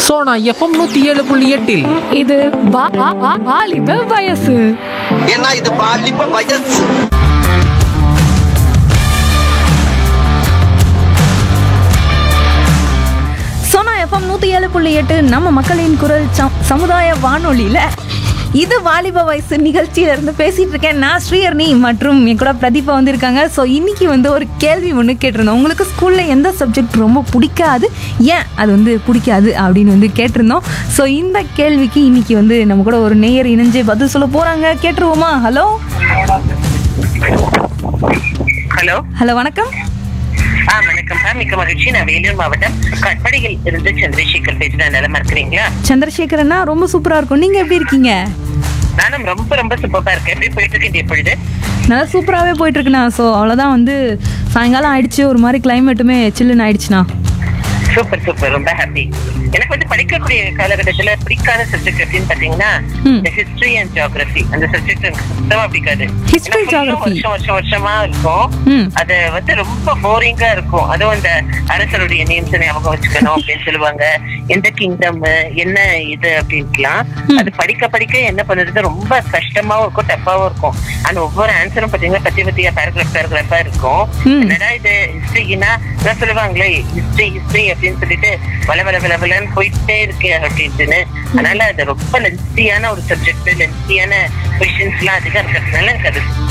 Sona FM நூத்தி ஏழு புள்ளி எட்டில் இது வா- வா- வா- வாலிப வயசு ஏன்னா இது பாலிப்ப வயசு சோனா எஃப்எம் நூற்றி ஏழு புள்ளி எட்டு நம்ம மக்களின் குரல் சம்- சமுதாய வானொலியில் இது வாலிப வயசு நிகழ்ச்சியில இருந்து பேசிட்டு இருக்கேன் நான் ஸ்ரீஹர்னி மற்றும் என் கூட பிரதீபா வந்திருக்காங்க ஸோ இன்னைக்கு வந்து ஒரு கேள்வி ஒன்று கேட்டிருந்தோம் உங்களுக்கு ஸ்கூல்ல எந்த சப்ஜெக்ட் ரொம்ப பிடிக்காது ஏன் அது வந்து பிடிக்காது அப்படின்னு வந்து கேட்டிருந்தோம் ஸோ இந்த கேள்விக்கு இன்னைக்கு வந்து நம்ம கூட ஒரு நேயர் இணைஞ்சு பதில் சொல்ல போறாங்க கேட்டுருவோமா ஹலோ ஹலோ ஹலோ வணக்கம் ஆ வணக்கம் மேம் மிக்க மகிழ்ச்சி நான் வேலூர் மாவட்டம் கட்படியில் இருந்து சந்திரசேகர் பேசுறேன் நிலமா இருக்கிறீங்களா சந்திரசேகரண்ணா ரொம்ப சூப்பரா இருக்கும் நீங்க எப்படி இருக்கீங்க நானும் ரொம்ப ரொம்ப சூப்பரா இருக்கேன் எப்படி போயிட்டு இருக்கேன் எப்பொழுது நல்லா சூப்பராகவே போயிட்டு இருக்குண்ணா ஸோ அவ்வளோதான் வந்து சாயங்காலம் ஆயிடுச்சு ஒரு மாதிரி கிளைமேட்டுமே சில்லுன்னு ஆயிடுச்சுண்ணா சூப்பர் சூப்பர் ரொம்ப ஹாப்பி எனக்கு வந்து படிக்கக்கூடிய காலகட்டத்துல பிடிக்காத சப்ஜெக்ட் அப்படின்னு பாத்தீங்கன்னா ம். இந்த ஹிஸ்டரி அண்ட் ஜியோகிராஃபி அந்த சப்ஜெக்ட் எனக்கு சுத்தமா பிடிக்காது History, ஏன்னா full geography. வருஷம் வருஷம் வருஷமா இருக்கும் ம். அது வந்து ரொம்ப போரிங்கா இருக்கும் அதுவும் அந்த அரசருடைய நேம்ஸ் ஞாபகம் வச்சுக்கணும் அப்படின்னு சொல்லுவாங்க எந்த கிங்டம் என்ன இது அப்படின்ட்டுலாம் அது படிக்க படிக்க என்ன பண்ணுறது ரொம்ப கஷ்டமாவும் இருக்கும் டஃப்பாவும் இருக்கும் அந்த ஒவ்வொரு ஆன்சரும் பாத்தீங்கன்னா பத்தி பத்தியா பேராகிராஃப் பேராகிராஃபா இருக்கும் ம். என்னடா இது ஹிஸ்டரினா நான் சொல்லுவாங்களே ஹிஸ்டரி ஹிஸ்டரி அப்படின்னு சொல்லிட்டு வள வள வள வளன்னு போயிட்டே இருக்கு அப்படின்ட்டுன்னு அதனால அது ரொம்ப லென்த்தியான ஒரு சப்ஜெக்ட் லென்த்தியான கொஸ்டின்ஸ் எல்லாம் அதிகம் இருக்கிறதுனால எனக்கு அது